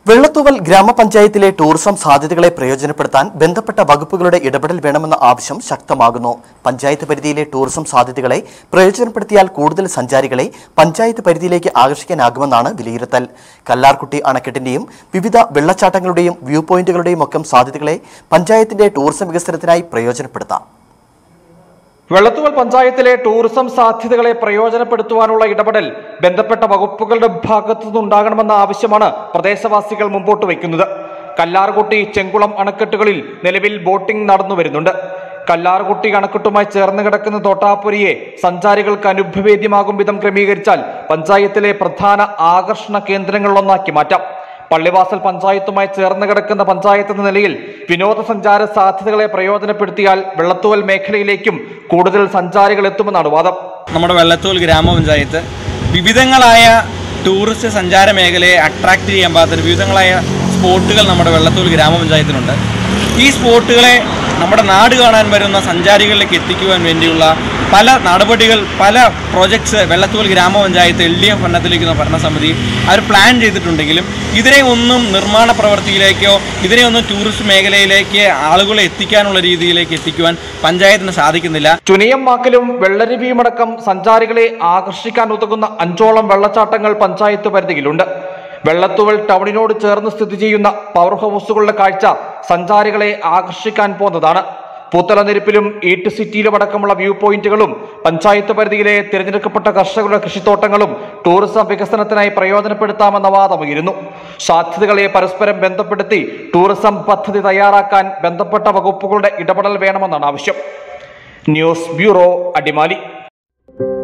വെള്ളത്തൂവൽ ഗ്രാമപഞ്ചായത്തിലെ ടൂറിസം സാധ്യതകളെ പ്രയോജനപ്പെടുത്താൻ ബന്ധപ്പെട്ട വകുപ്പുകളുടെ ഇടപെടൽ വേണമെന്ന ആവശ്യം ശക്തമാകുന്നു പഞ്ചായത്ത് പരിധിയിലെ ടൂറിസം സാധ്യതകളെ പ്രയോജനപ്പെടുത്തിയാൽ കൂടുതൽ സഞ്ചാരികളെ പഞ്ചായത്ത് പരിധിയിലേക്ക് ആകർഷിക്കാനാകുമെന്നാണ് വിലയിരുത്തൽ കല്ലാർകുട്ടി അണക്കെട്ടിന്റെയും വിവിധ വെള്ളച്ചാട്ടങ്ങളുടെയും വ്യൂ പോയിന്റുകളുടെയും ഒക്കെ സാധ്യതകളെ പഞ്ചായത്തിന്റെ ടൂറിസം വികസനത്തിനായി പ്രയോജനപ്പെടുത്താം വെള്ളത്തുവൽ പഞ്ചായത്തിലെ ടൂറിസം സാധ്യതകളെ പ്രയോജനപ്പെടുത്തുവാനുള്ള ഇടപെടൽ ബന്ധപ്പെട്ട വകുപ്പുകളുടെ ഭാഗത്തു നിന്നുണ്ടാകണമെന്ന ആവശ്യമാണ് പ്രദേശവാസികൾ മുമ്പോട്ട് വയ്ക്കുന്നത് കല്ലാർകുട്ടി ചെങ്കുളം അണക്കെട്ടുകളിൽ നിലവിൽ ബോട്ടിംഗ് നടന്നു വരുന്നുണ്ട് കല്ലാർകുട്ടി അണക്കെട്ടുമായി ചേർന്ന് കിടക്കുന്ന തോട്ടാപുരിയെ സഞ്ചാരികൾക്ക് അനുഭവേദ്യമാകും വിധം ക്രമീകരിച്ചാൽ പഞ്ചായത്തിലെ പ്രധാന ആകർഷണ കേന്ദ്രങ്ങളിലൊന്നാക്കി മാറ്റാം പള്ളിവാസൽ പഞ്ചായത്തുമായി ചേർന്ന് കിടക്കുന്ന പഞ്ചായത്ത് എന്ന നിലയിൽ വിനോദസഞ്ചാര സാധ്യതകളെ പ്രയോജനപ്പെടുത്തിയാൽ വെള്ളത്തൂവൽ മേഖലയിലേക്കും കൂടുതൽ സഞ്ചാരികൾ എത്തുമെന്നാണ് വാദം നമ്മുടെ വെള്ളത്തൂൽ ഗ്രാമപഞ്ചായത്ത് വിവിധങ്ങളായ ടൂറിസ്റ്റ് സഞ്ചാര മേഖലയെ അട്രാക്റ്റ് ചെയ്യാൻ പാകത്തിന് വിവിധങ്ങളായ സ്പോട്ടുകൾ നമ്മുടെ വെള്ളത്തൂൽ ഗ്രാമപഞ്ചായത്തിനുണ്ട് ഈ സ്പോട്ടുകളെ നമ്മുടെ നാട് കാണാൻ വരുന്ന സഞ്ചാരികളിലേക്ക് എത്തിക്കുവാൻ വേണ്ടിയുള്ള പല നടപടികൾ പല പ്രോജക്ട്സ് വെള്ളത്തൂൽ ഗ്രാമപഞ്ചായത്ത് എൽ ഡി എഫ് ഭരണത്തിലേക്കുന്ന ഭരണസമിതി അവർ പ്ലാൻ ചെയ്തിട്ടുണ്ടെങ്കിലും ഇതിനെ ഒന്നും നിർമ്മാണ പ്രവൃത്തിയിലേക്കോ ഇതിനെ ഒന്നും ടൂറിസ്റ്റ് മേഖലയിലേക്ക് ആളുകളെ എത്തിക്കാനുള്ള രീതിയിലേക്ക് എത്തിക്കുവാൻ പഞ്ചായത്തിന് സാധിക്കുന്നില്ല ചുനിയം മാക്കലും വെള്ളരുവിയുമടക്കം സഞ്ചാരികളെ ആകർഷിക്കാൻ ഉതകുന്ന അഞ്ചോളം വെള്ളച്ചാട്ടങ്ങൾ പഞ്ചായത്ത് പരിധിയിലുണ്ട് വെള്ളത്തുവൽ ടൗണിനോട് ചേർന്ന് സ്ഥിതി ചെയ്യുന്ന പവർ ഹൗസുകളുടെ കാഴ്ച സഞ്ചാരികളെ ആകർഷിക്കാൻ പോകുന്നതാണ് പൂത്തലനിരപ്പിലും ഈട്ട് സിറ്റിയിലും അടക്കമുള്ള വ്യൂ പോയിന്റുകളും പഞ്ചായത്ത് പരിധിയിലെ തിരഞ്ഞെടുക്കപ്പെട്ട കർഷകരുടെ കൃഷിത്തോട്ടങ്ങളും ടൂറിസം വികസനത്തിനായി പ്രയോജനപ്പെടുത്താമെന്ന വാദമുയരുന്നു സാധ്യതകളെ പരസ്പരം ബന്ധപ്പെടുത്തി ടൂറിസം പദ്ധതി തയ്യാറാക്കാൻ ബന്ധപ്പെട്ട വകുപ്പുകളുടെ ഇടപെടൽ വേണമെന്നാണ് ആവശ്യം ന്യൂസ് ബ്യൂറോ അടിമാലി